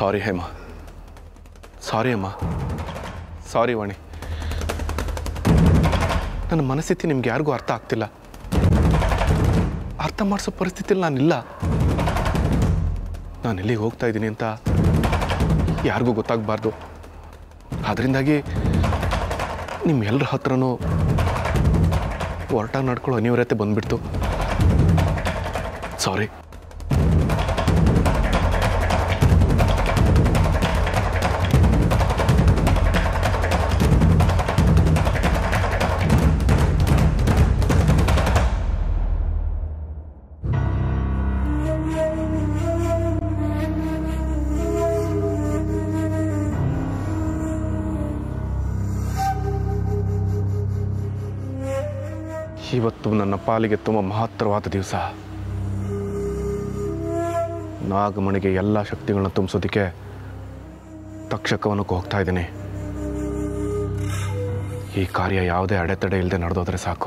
ಸಾರಿ ಹೇಮ ಸಾರಿ ಅಮ್ಮ ಸಾರಿ ವಾಣಿ ನನ್ನ ಮನಸ್ಥಿತಿ ನಿಮ್ಗೆ ಯಾರಿಗೂ ಅರ್ಥ ಆಗ್ತಿಲ್ಲ ಅರ್ಥ ಮಾಡಿಸೋ ಪರಿಸ್ಥಿತಿಲಿ ನಾನಿಲ್ಲ ನಾನು ಎಲ್ಲಿಗೆ ಹೋಗ್ತಾ ಇದ್ದೀನಿ ಅಂತ ಯಾರಿಗೂ ಗೊತ್ತಾಗಬಾರ್ದು ಅದರಿಂದಾಗಿ ನಿಮ್ಮೆಲ್ಲರ ಹತ್ರನೂ ಹೊರಟಾಗಿ ನಡ್ಕೊಳ್ಳೋ ಅನಿವಾರ್ಯತೆ ಬಂದ್ಬಿಡ್ತು ಸಾರಿ ಇವತ್ತು ನನ್ನ ಪಾಲಿಗೆ ತುಂಬ ಮಹತ್ತರವಾದ ದಿವಸ ನಾಗಮಣಿಗೆ ಎಲ್ಲ ಶಕ್ತಿಗಳನ್ನ ತುಂಬಿಸೋದಕ್ಕೆ ತಕ್ಷಕವನಕ್ಕೆ ಹೋಗ್ತಾ ಇದ್ದೀನಿ ಈ ಕಾರ್ಯ ಯಾವುದೇ ಅಡೆತಡೆ ಇಲ್ಲದೆ ನಡೆದೋದ್ರೆ ಸಾಕು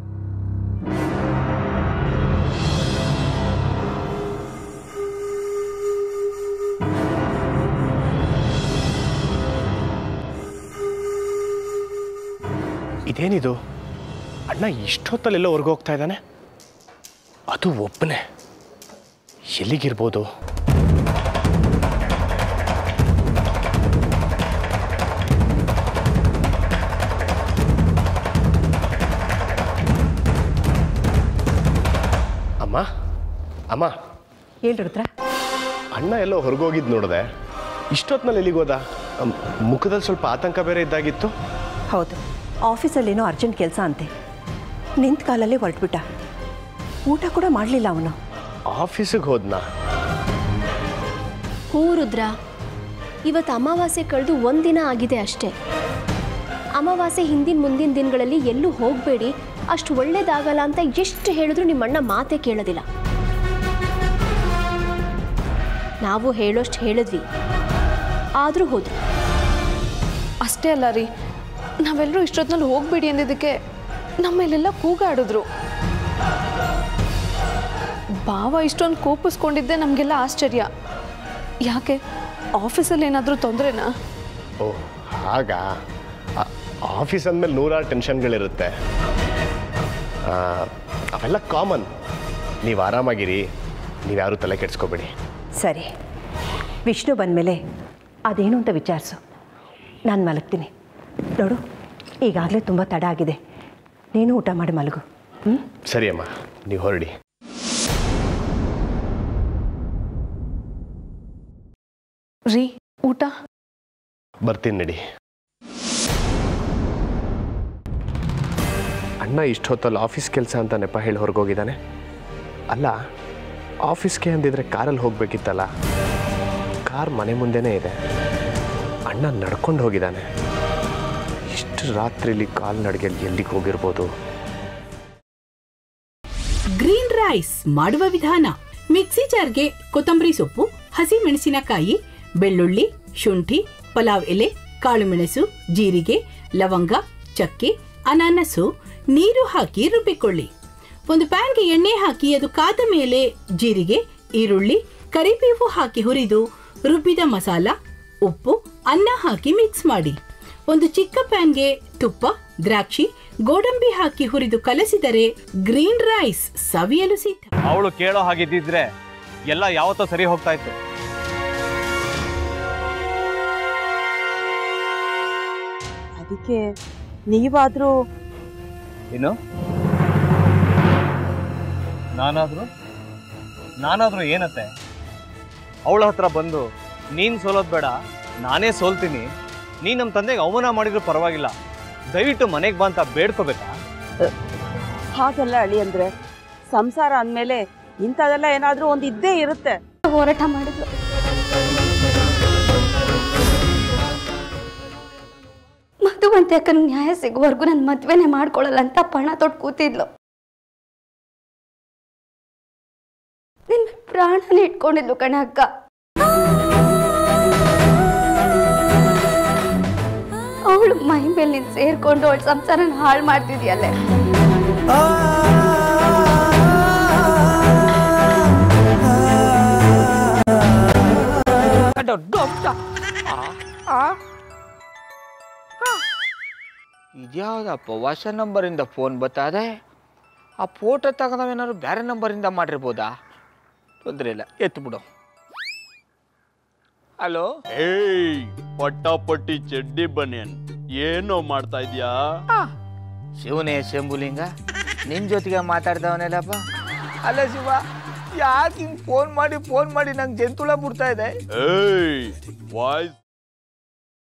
ಇದೇನಿದು ಅಣ್ಣ ಇಷ್ಟೊತ್ತಲ್ಲೆಲ್ಲ ಹೊರ್ಗೆ ಹೋಗ್ತಾ ಇದ್ದಾನೆ ಅದು ಒಬ್ಬನೇ ಎಲ್ಲಿಗಿರ್ಬೋದು ಅಮ್ಮ ಅಮ್ಮ ಹೇಳ್ ರುದ್ರ ಅಣ್ಣ ಎಲ್ಲೋ ಹೊರಗೋಗಿದ್ದು ನೋಡಿದೆ ಇಷ್ಟೊತ್ತಿನಲ್ಲಿ ಎಲ್ಲಿಗೋದ ಅಮ್, ಮುಖದಲ್ಲಿ ಸ್ವಲ್ಪ ಆತಂಕ ಬೇರೆ ಇದ್ದಾಗಿತ್ತು ಹೌದು ಆಫೀಸಲ್ಲೇನೋ ಅರ್ಜೆಂಟ್ ಕೆಲಸ ಅಂತೆ ನಿಂತ ಕಾಲಲ್ಲೇ ಹೊರಟ್ಬಿಟ್ಟ ಊಟ ಕೂಡ ಮಾಡಲಿಲ್ಲ ಅವನು ಆಫೀಸಿಗೆ ಹೋದ್ನಾ ಹೂ ರುದ್ರ ಇವತ್ತು ಅಮಾವಾಸ್ಯೆ ಕಳೆದು ಒಂದಿನ ಆಗಿದೆ ಅಷ್ಟೇ ಅಮಾವಾಸ್ಯೆ ಹಿಂದಿನ ಮುಂದಿನ ದಿನಗಳಲ್ಲಿ ಎಲ್ಲೂ ಹೋಗಬೇಡಿ ಅಷ್ಟು ಒಳ್ಳೇದಾಗಲ್ಲ ಅಂತ ಎಷ್ಟು ಹೇಳಿದ್ರು ನಿಮ್ಮಣ್ಣ ಮಾತೇ ಕೇಳೋದಿಲ್ಲ ನಾವು ಹೇಳೋಷ್ಟು ಹೇಳಿದ್ವಿ ಆದರೂ ಹೋದ್ರು ಅಷ್ಟೇ ಅಲ್ಲ ರೀ ನಾವೆಲ್ಲರೂ ಇಷ್ಟೊತ್ತಿನಲ್ಲಿ ಹೋಗ್ಬೇಡಿ ಅಂದಿದ್ದಕ್ಕೆ ನಮ್ಮೇಲೆಲ್ಲ ಕೂಗಾಡಿದ್ರು ಭಾವ ಇಷ್ಟೊಂದು ಕೋಪಿಸ್ಕೊಂಡಿದ್ದೆ ನಮಗೆಲ್ಲ ಆಶ್ಚರ್ಯ ಯಾಕೆ ಆಫೀಸಲ್ಲಿ ಏನಾದರೂ ತೊಂದರೆನಾ ಓ ಹಾಗಾ ಆ- ಆಫೀಸ್ ಅಂದಮೇಲೆ ನೂರಾರು ಟೆನ್ಷನ್ಗಳಿರುತ್ತೆ ಆ, ಅವೆಲ್ಲ ಕಾಮನ್ ನೀವು ಆರಾಮಾಗಿರಿ ನೀವು ಯಾರೂ ತಲೆ ಕೆಡಿಸ್ಕೋಬೇಡಿ ಸರಿ ವಿಷ್ಣು ಬಂದಮೇಲೆ ಅದೇನು ಅಂತ ವಿಚಾರಿಸು ನಾನು ಮಲಗ್ತೀನಿ ನೋಡು ಈಗಾಗಲೇ ತುಂಬ ತಡ ಆಗಿದೆ ನೀನು ಊಟ ಮಾಡಿ ಮಲಗು ಹ್ಞೂ ಸರಿ ಅಮ್ಮ ನೀವು ಹೊರಡಿ ರೀ ಊಟ ಬರ್ತೀನಿ ನಡಿ ಅಣ್ಣ ಇಷ್ಟೊತ್ತಲ್ಲಿ ಆಫೀಸ್ ಕೆಲಸ ಅಂತ ನೆಪ ಹೇಳಿ ಹೊರಗೋಗಿದ್ದಾನೆ ಅಲ್ಲ ಆಫೀಸ್ಗೆ ಅಂದಿದ್ರೆ ಕಾರಲ್ಲಿ ಹೋಗ್ಬೇಕಿತ್ತಲ್ಲ ಕಾರ್ ಮನೆ ಮುಂದೆನೇ ಇದೆ ಅಣ್ಣ ನಡ್ಕೊಂಡು ಹೋಗಿದ್ದಾನೆ ಇಷ್ಟು ರಾತ್ರಿಲಿ ಕಾಲ್ನಡಿಗೆಯಲ್ಲಿ ಎಲ್ಲಿಗೆ ಹೋಗಿರ್ಬೋದು ಗ್ರೀನ್ ರೈಸ್ ಮಾಡುವ ವಿಧಾನ ಮಿಕ್ಸಿ ಜಾರ್ಗೆ ಕೊತ್ತಂಬರಿ ಸೊಪ್ಪು ಹಸಿ ಮೆಣಸಿನಕಾಯಿ ಬೆಳ್ಳುಳ್ಳಿ ಶುಂಠಿ ಪಲಾವ್ ಎಲೆ ಕಾಳುಮೆಣಸು ಜೀರಿಗೆ ಲವಂಗ ಚಕ್ಕೆ ಅನಾನಸು ನೀರು ಹಾಕಿ ರುಬ್ಬಿಕೊಳ್ಳಿ ಒಂದು ಪ್ಯಾನ್ಗೆ ಎಣ್ಣೆ ಹಾಕಿ ಅದು ಕಾದ ಮೇಲೆ ಜೀರಿಗೆ ಈರುಳ್ಳಿ ಕರಿಬೇವು ಹಾಕಿ ಹುರಿದು ರುಬ್ಬಿದ ಮಸಾಲ ಉಪ್ಪು ಅನ್ನ ಹಾಕಿ ಮಿಕ್ಸ್ ಮಾಡಿ ಒಂದು ಚಿಕ್ಕ ಪ್ಯಾನ್ಗೆ ತುಪ್ಪ ದ್ರಾಕ್ಷಿ ಗೋಡಂಬಿ ಹಾಕಿ ಹುರಿದು ಕಲಸಿದರೆ ಗ್ರೀನ್ ರೈಸ್ ಸವಿಯಲು ಸಿದ್ಧ ಅವಳು ಕೇಳೋ ಹಾಗಿದ್ದಿದ್ರೆ ಎಲ್ಲ ಯಾವತ್ತೋ ಸರಿ ಹೋಗ್ತಾ ಇತ್ತು ಅದಕ್ಕೆ ನೀವಾದರೂ ಏನು ನಾನಾದ್ರೂ ನಾನಾದ್ರೂ ಏನತ್ತೆ ಅವಳ ಹತ್ರ ಬಂದು ನೀನು ಸೋಲೋದು ಬೇಡ ನಾನೇ ಸೋಲ್ತೀನಿ ನೀನು ನಮ್ಮ ತಂದೆಗೆ ಅವಮಾನ ಮಾಡಿದ್ರು ಪರವಾಗಿಲ್ಲ ದಯವಿಟ್ಟು ಮನೆಗೆ ಬಾ ಅಂತ ಬೇಡ್ಕೋಬೇಕಾ ಹಾಗೆಲ್ಲ ಅಳಿ ಅಂದ್ರೆ ಸಂಸಾರ ಅಂದಮೇಲೆ ಇಂಥದೆಲ್ಲ ಏನಾದರೂ ಒಂದು ಇದ್ದೇ ಇರುತ್ತೆ ಹೋರಾಟ ಮಾಡಿದ್ಲು ಮಧುವಂತೆ ಅಕ್ಕನ ನ್ಯಾಯ ಸಿಗುವವರೆಗೂ ನನ್ನ ಮದ್ವೆನೇ ಮಾಡ್ಕೊಳ್ಳಲ್ಲ ಅಂತ ಪಣ ತೊಟ್ಟು ಕೂತಿದ್ಲು ನಿನ್ ಪ್ರಾಣನ ಇಟ್ಕೊಂಡಿದ್ಲು ಕಣೆ ಅಕ್ಕ ಅವಳು ಮೈ ಮೇಲೆ ನೀನ್ ಸೇರ್ಕೊಂಡು ಅವಳ ಸಂಸಾರನ ಹಾಳು ಮಾಡ್ತಿದ್ಯಲ್ಲೇ ದೊಡ್ಡ ಇದ್ಯಾವುದಪ್ಪ ಹೊಸ ನಂಬರಿಂದ ಫೋನ್ ಬತ್ತದೆ ಆ ಫೋಟೋ ತಗೊಂಡವೇನಾದ್ರು ಬೇರೆ ನಂಬರಿಂದ ಮಾಡಿರ್ಬೋದಾ ತೊಂದರೆ ಇಲ್ಲ ಎತ್ತು ಬಿಡು ಹಲೋ ಏಯ್ ಪಟ್ಟಾಪಟ್ಟಿ ಚಡ್ಡಿ ಬನಿಯನ್ ಏನೋ ಮಾಡ್ತಾ ಇದ್ಯಾ ಶಿವನೇ ಶಂಭುಲಿಂಗ ನಿನ್ನ ಜೊತೆಗೆ ಮಾತಾಡ್ದವನೆಲ್ಲಪ್ಪ ಅಲ್ಲ ಶಿವ ಯಾಕೆ ಹಿಂಗೆ ಫೋನ್ ಮಾಡಿ ಫೋನ್ ಮಾಡಿ ನಂಗೆ ಜಂತುಳ ಬಿಡ್ತಾ ಇದೆ ಏಯ್ ವಾಯ್ಸ್